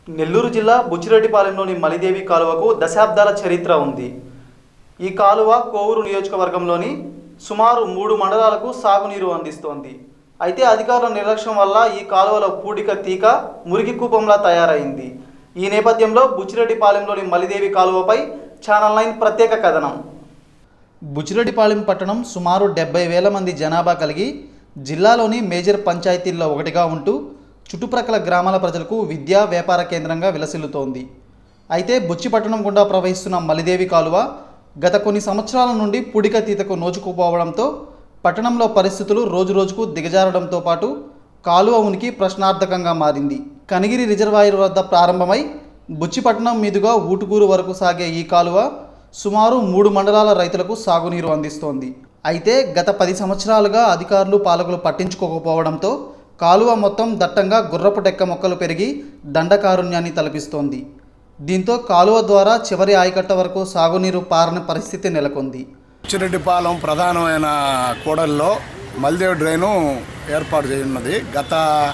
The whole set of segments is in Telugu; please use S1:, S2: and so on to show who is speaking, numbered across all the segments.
S1: నెల్లూరు జిల్లా బుచ్చిరెడ్డిపాలెంలోని మలిదేవి కాలువకు దశాబ్దాల చరిత్ర ఉంది ఈ కాలువ కోవూరు నియోజకవర్గంలోని సుమారు మూడు మండలాలకు సాగునీరు అందిస్తోంది అయితే అధికారుల నిర్లక్ష్యం వల్ల ఈ కాలువలో పూడిక తీక మురికి కూపంలా తయారైంది ఈ నేపథ్యంలో బుచ్చిరెడ్డిపాలెంలోని మలిదేవి కాలువపై ఛానల్ నైన్ ప్రత్యేక కథనం బుచ్చిరెడ్డిపాలెం పట్టణం సుమారు డెబ్బై వేల మంది జనాభా కలిగి జిల్లాలోని మేజర్ పంచాయతీల్లో ఒకటిగా ఉంటూ చుట్టుప్రక్కల గ్రామాల ప్రజలకు విద్యా వ్యాపార కేంద్రంగా విలసిల్లుతోంది అయితే బుచ్చిపట్టణం గుండా ప్రవహిస్తున్న మలిదేవి కాలువ గత కొన్ని సంవత్సరాల నుండి పుడిక తీతకు నోచుకుపోవడంతో పట్టణంలో పరిస్థితులు రోజురోజుకు దిగజారడంతో పాటు కాలువ ఉనికి ప్రశ్నార్థకంగా మారింది కనిగిరి రిజర్వాయర్ వద్ద ప్రారంభమై బుచ్చిపట్నం మీదుగా ఊటుకూరు వరకు సాగే ఈ కాలువ సుమారు మూడు మండలాల రైతులకు సాగునీరు అందిస్తోంది అయితే గత పది సంవత్సరాలుగా అధికారులు పాలకులు పట్టించుకోకపోవడంతో కాలువ మొత్తం దట్టంగా గుర్రపు డెక్క మొక్కలు పెరిగి దండకారుణ్యాన్ని తలపిస్తోంది దీంతో కాలువ ద్వారా చివరి ఆయకట్ట వరకు సాగునీరు పారని పరిస్థితి నెలకొంది
S2: చిరెడ్డిపాలెం ప్రధానమైన కూడల్లో మల్దేవ్ డ్రైను ఏర్పాటు చేయనున్నది గత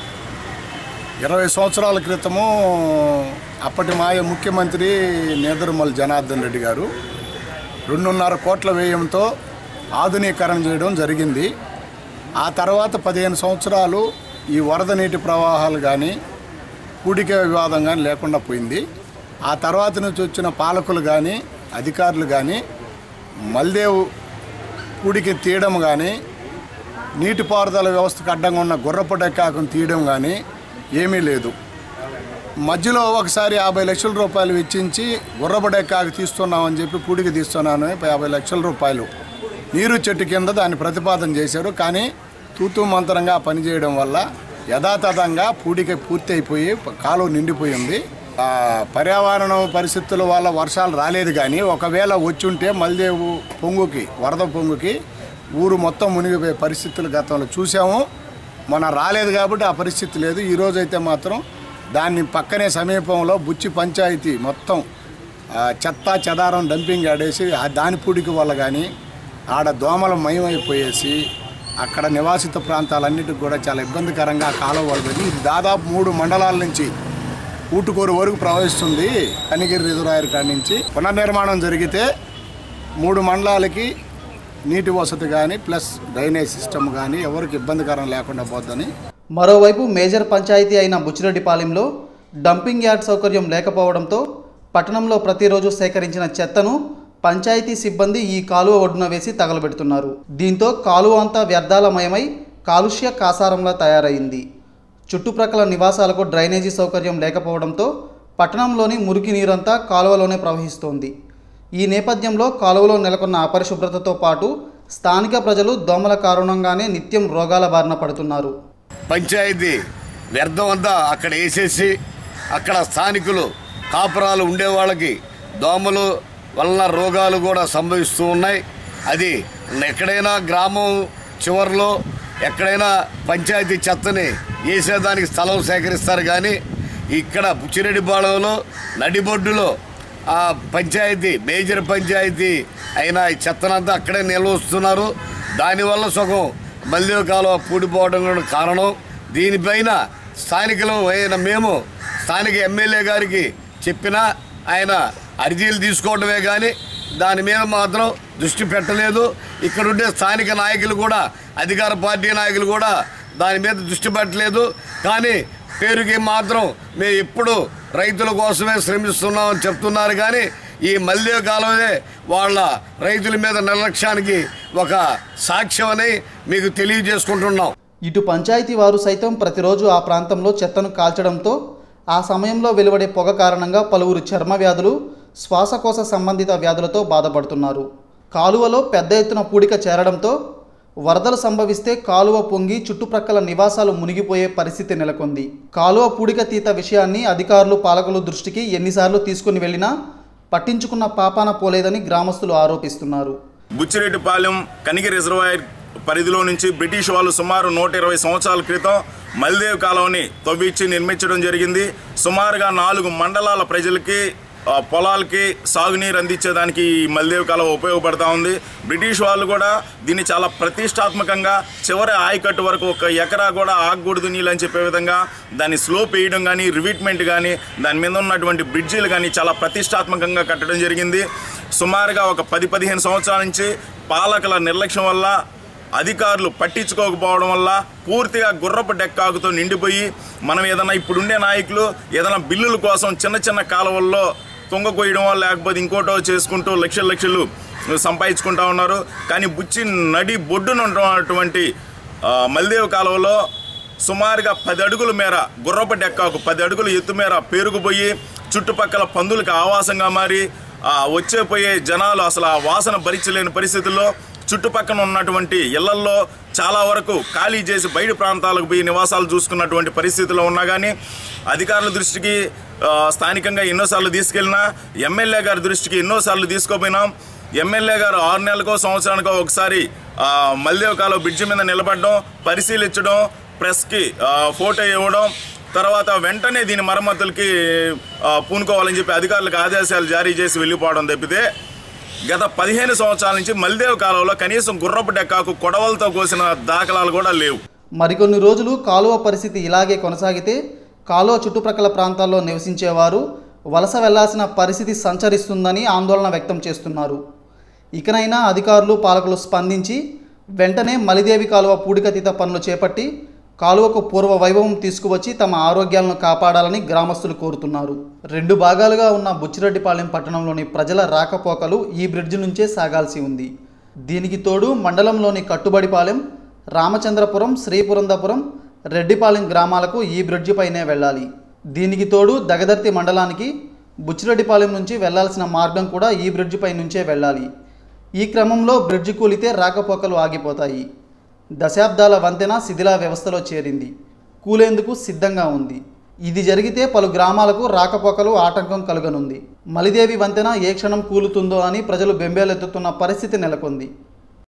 S2: ఇరవై సంవత్సరాల క్రితము అప్పటి మాయ ముఖ్యమంత్రి నేదురుమల్ జనార్దన్ రెడ్డి గారు రెండున్నర కోట్ల వ్యయంతో ఆధునీకరణ చేయడం జరిగింది ఆ తర్వాత పదిహేను సంవత్సరాలు ఈ వరద నీటి ప్రవాహాలు కానీ కూడిక వివాదం కానీ లేకుండా పోయింది ఆ తర్వాత నుంచి వచ్చిన పాలకులు కానీ అధికారులు కానీ మల్దేవ్ కూడికి తీయడం కానీ నీటిపారుదల వ్యవస్థకు అడ్డంగా ఉన్న గుర్రపు డెక్కాకును తీయడం కానీ ఏమీ లేదు మధ్యలో ఒకసారి యాభై లక్షల రూపాయలు వెచ్చించి గుర్రపు డెక్కాకు తీస్తున్నామని చెప్పి కూడికి తీస్తున్నాను యాభై లక్షల రూపాయలు నీరు చెట్టు కింద దాన్ని ప్రతిపాదన చేశారు కానీ తూతూ మంత్రంగా పనిచేయడం వల్ల యథాతథంగా పూడిక పూర్తి అయిపోయి కాలువ నిండిపోయింది ఆ, పర్యావరణం పరిస్థితుల వల్ల వర్షాలు రాలేదు కానీ ఒకవేళ వచ్చుంటే మల్దేవు పొంగుకి వరద పొంగుకి ఊరు మొత్తం మునిగిపోయే పరిస్థితులు గతంలో చూసాము మన రాలేదు కాబట్టి ఆ పరిస్థితి లేదు ఈరోజు అయితే మాత్రం దాన్ని పక్కనే సమీపంలో బుచ్చి పంచాయతీ మొత్తం ఆ, చెత్త చెదారం డంపింగ్ ఆడేసి ఆ దాని పూడికి వల్ల కానీ ఆడ దోమలు మయమైపోయేసి అక్కడ నివాసిత ప్రాంతాలన్నిటికి కూడా చాలా ఇబ్బందికరంగా ఆ కాలువ వస్తుంది ఇది దాదాపు మూడు మండలాల నుంచి ఊటుకూరు వరకు ప్రవహిస్తుంది కనిగిరి రిజర్వాయర్ కాడి నుంచి పునర్నిర్మాణం జరిగితే మూడు మండలాలకి నీటి వసతి కానీ ప్లస్ డ్రైనేజ్ సిస్టమ్ కానీ ఎవరికి ఇబ్బందికరం లేకుండా పోద్దని
S1: మరోవైపు మేజర్ పంచాయతీ అయిన బుచ్చిరెడ్డిపాలెంలో డంపింగ్ యార్డ్ సౌకర్యం లేకపోవడంతో పట్టణంలో ప్రతిరోజు సేకరించిన చెత్తను పంచాయతీ సిబ్బంది ఈ కాలువ ఒడ్డున వేసి తగలబెడుతున్నారు దీంతో కాలువ అంతా వ్యర్థాలమయమై కాలుష్య కాసారంలా తయారైంది చుట్టుప్రక్కల నివాసాలకు డ్రైనేజీ సౌకర్యం లేకపోవడంతో పట్టణంలోని మురికి నీరంతా కాలువలోనే ప్రవహిస్తోంది ఈ నేపథ్యంలో కాలువలో నెలకొన్న అపరిశుభ్రతతో పాటు స్థానిక ప్రజలు దోమల కారణంగానే నిత్యం రోగాల బారిన పడుతున్నారు
S3: పంచాయతీ వ్యర్థం అంతా అక్కడ వేసేసి అక్కడ స్థానికులు కాపురాలు ఉండే వాళ్ళకి దోమలు వలన రోగాలు కూడా సంభవిస్తూ ఉన్నాయి అది ఎక్కడైనా గ్రామం చివరిలో ఎక్కడైనా పంచాయతీ చెత్తని వేసేదానికి స్థలం సేకరిస్తారు కానీ ఇక్కడ బుచ్చిరెడ్డిపాళెంలో నడిబొడ్డులో ఆ పంచాయతీ మేజర్ పంచాయతీ అయిన ఈ చెత్తనంతా అక్కడే నిల్వస్తున్నారు దానివల్ల సగం మల్లివ కాలువ పూడిపోవడం కూడా కారణం దీనిపైన స్థానికులు అయిన మేము స్థానిక ఎమ్మెల్యే గారికి చెప్పినా ఆయన అర్జీలు తీసుకోవడమే కానీ దాని మీద మాత్రం దృష్టి పెట్టలేదు ఇక్కడుండే స్థానిక నాయకులు కూడా అధికార పార్టీ నాయకులు కూడా దాని మీద దృష్టి పెట్టలేదు కానీ పేరుకి మాత్రం మేము ఎప్పుడు రైతుల కోసమే శ్రమిస్తున్నామని చెప్తున్నారు కానీ ఈ మల్లివ కాలమే వాళ్ళ రైతుల మీద నిర్లక్ష్యానికి ఒక సాక్ష్యం అని మీకు తెలియజేసుకుంటున్నాం
S1: ఇటు పంచాయతీ వారు సైతం ప్రతిరోజు ఆ ప్రాంతంలో చెత్తను కాల్చడంతో ఆ సమయంలో వెలువడే పొగ కారణంగా పలువురు చర్మ వ్యాధులు శ్వాసకోశ సంబంధిత వ్యాధులతో బాధపడుతున్నారు కాలువలో పెద్ద ఎత్తున పూడిక చేరడంతో వరదలు సంభవిస్తే కాలువ పొంగి చుట్టుప్రక్కల నివాసాలు మునిగిపోయే పరిస్థితి నెలకొంది కాలువ పూడిక తీత విషయాన్ని అధికారులు పాలకులు దృష్టికి ఎన్నిసార్లు తీసుకుని వెళ్ళినా పట్టించుకున్న పాపాన పోలేదని గ్రామస్తులు ఆరోపిస్తున్నారు
S4: బుచ్చిరెడ్డిపాలెం కనిగిరి రిజర్వాయర్ పరిధిలో నుంచి బ్రిటిష్ వాళ్ళు సుమారు నూట ఇరవై సంవత్సరాల క్రితం మల్దేవ్ కాలువని తవ్వించి నిర్మించడం జరిగింది సుమారుగా నాలుగు మండలాల ప్రజలకి ఆ, పొలాలకి సాగునీరు అందించేదానికి ఈ మల్దేవ్ కాలువ ఉపయోగపడతా ఉంది బ్రిటిష్ వాళ్ళు కూడా దీన్ని చాలా ప్రతిష్టాత్మకంగా చివరి ఆయకట్టు వరకు ఒక ఎకరా కూడా ఆగకూడదు నీళ్ళు అని చెప్పే విధంగా దాన్ని స్లోప్ వేయడం కానీ రివిట్మెంట్ కానీ దాని మీద ఉన్నటువంటి బ్రిడ్జీలు కానీ చాలా ప్రతిష్టాత్మకంగా కట్టడం జరిగింది సుమారుగా ఒక పది పదిహేను సంవత్సరాల నుంచి పాలకుల నిర్లక్ష్యం వల్ల అధికారులు పట్టించుకోకపోవడం వల్ల పూర్తిగా గుర్రపు డెక్కాకుతో నిండిపోయి మనం ఏదైనా ఇప్పుడుండే నాయకులు ఏదైనా బిల్లుల కోసం చిన్న చిన్న కాలువల్లో తుంగ కొయ్యడమో లేకపోతే ఇంకోటో చేసుకుంటూ లక్షలు లక్షలు సంపాదించుకుంటా ఉన్నారు కానీ బుచ్చి నడి బొడ్డున ఉన్నటువంటి ఆ, మల్దేవ్ కాలువలో సుమారుగా పది అడుగుల మేర గుర్రపు డెక్కాకు పది అడుగుల ఎత్తు మేర పేరుకుపోయి చుట్టుపక్కల పందులకు ఆవాసంగా మారి ఆ, వచ్చే పోయే జనాలు అసలు ఆ వాసన భరించలేని పరిస్థితుల్లో చుట్టుపక్కల ఉన్నటువంటి ఇళ్లల్లో చాలా వరకు ఖాళీ చేసి బయట ప్రాంతాలకు పోయి నివాసాలు చూసుకున్నటువంటి పరిస్థితుల్లో ఉన్నా కానీ అధికారుల దృష్టికి ఆ, స్థానికంగా ఎన్నోసార్లు తీసుకెళ్ళినా ఎమ్మెల్యే గారి దృష్టికి ఎన్నోసార్లు తీసుకోపోయినాం ఎమ్మెల్యే గారు ఆరు నెలలకో సంవత్సరానికో ఒకసారి ఆ, మల్దేవ్ కాలువ బ్రిడ్జి మీద నిలబడడం పరిశీలించడం ప్రెస్కి ఆ, ఫోటో ఇవ్వడం తర్వాత వెంటనే దీని మరమ్మతులకి ఆ, పూనుకోవాలని చెప్పి అధికారులకు ఆదేశాలు జారీ చేసి వెళ్ళిపోవడం తప్పితే గత పదిహేను సంవత్సరాల నుంచి మల్దేవ్ కాలువలో కనీసం గుర్రపు డెక్కాకు కొడవలతో కోసిన దాఖలాలు కూడా లేవు
S1: మరికొన్ని రోజులు కాలువ పరిస్థితి ఇలాగే కొనసాగితే కాలువ చుట్టుప్రక్కల ప్రాంతాల్లో నివసించేవారు వలస వెళ్లాల్సిన పరిస్థితి సంచరిస్తుందని ఆందోళన వ్యక్తం చేస్తున్నారు ఇకనైనా అధికారులు పాలకులు స్పందించి వెంటనే మలిదేవి కాలువ పూడికతీత పనులు చేపట్టి కాలువకు పూర్వ వైభవం తీసుకువచ్చి తమ ఆరోగ్యాలను కాపాడాలని గ్రామస్తులు కోరుతున్నారు రెండు భాగాలుగా ఉన్న బుచ్చిరెడ్డిపాలెం పట్టణంలోని ప్రజల రాకపోకలు ఈ బ్రిడ్జి నుంచే సాగాల్సి ఉంది దీనికి తోడు మండలంలోని కట్టుబడిపాలెం రామచంద్రపురం శ్రీపురందపురం రెడ్డిపాలెం గ్రామాలకు ఈ బ్రిడ్జి పైనే వెళ్ళాలి దీనికి తోడు దగదర్తి మండలానికి బుచ్చిరెడ్డిపాలెం నుంచి వెళ్లాల్సిన మార్గం కూడా ఈ బ్రిడ్జి పై నుంచే వెళ్ళాలి ఈ క్రమంలో బ్రిడ్జి కూలితే రాకపోకలు ఆగిపోతాయి దశాబ్దాల వంతెన శిథిలా వ్యవస్థలో చేరింది కూలేందుకు సిద్ధంగా ఉంది ఇది జరిగితే పలు గ్రామాలకు రాకపోకలు ఆటంకం కలుగనుంది మలిదేవి వంతెన ఏ క్షణం కూలుతుందో అని ప్రజలు బెంబేలెత్తుతున్న పరిస్థితి నెలకొంది